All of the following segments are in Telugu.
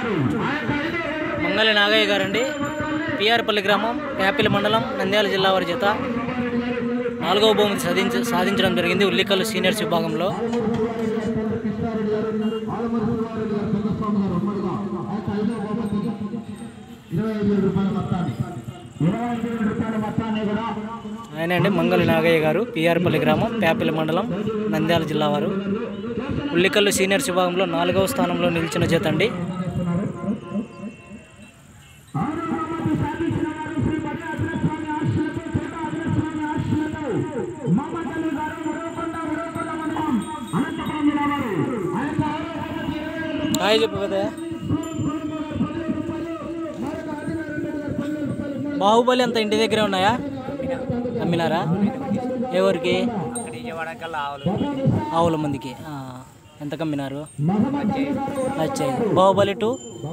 మంగళి నాగయ్య గారండి పిఆర్పల్లి గ్రామం యాపిల్ మండలం నంద్యాల జిల్లా వారి చేత నాలుగవ బహుమతి సాధించ సాధించడం జరిగింది ఉల్లికల్లు సీనియర్స్ విభాగంలో ఆయన అండి మంగళి నాగయ్య గారు పిఆర్పల్లి గ్రామం ప్యాపిల్ మండలం నంద్యాల జిల్లా వారు ఉల్లికల్లు సీనియర్స్ విభాగంలో నాలుగవ స్థానంలో నిలిచిన జత అండి హాయ్ చెప్పు కదా బాహుబలి అంత ఇంటి దగ్గరే ఉన్నాయా అమ్మినారా ఎవరికి ఆవుల మందికి ఆ, ఎంత కమ్మినారు వచ్చాయి బాహుబలి టూ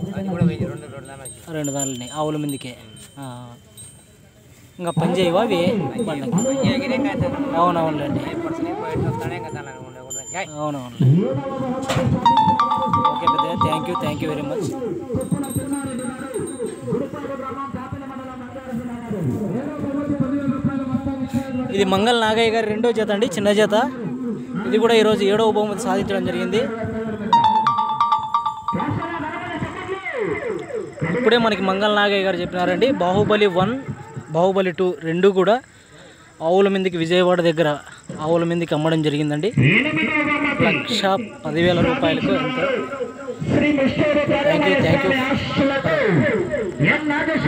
రెండు దానిని ఆవుల మందికి ఆ. ఇంకా పని చేయవా అవి పండగ అవునవునులేండి అవునవునులే ఓకే పెద్ద thank you thank you very much ఇది మంగళ నాగయ్య గారి రెండో జత అండి చిన్న జత ఇది కూడా ఈరోజు ఏడవ బహుమతి సాధించడం జరిగింది ఇప్పుడే మనకి మంగళ నాగయ్య గారు చెప్పినారండి బాహుబలి వన్ బాహుబలి టూ రెండు కూడా ఆవుల మీదకి విజయవాడ దగ్గర ఆవుల మీదకి అమ్మడం జరిగిందండి లక్ష పదివేల రూపాయలకు ఎంతో థ్యాంక్ యూ థ్యాంక్ యూ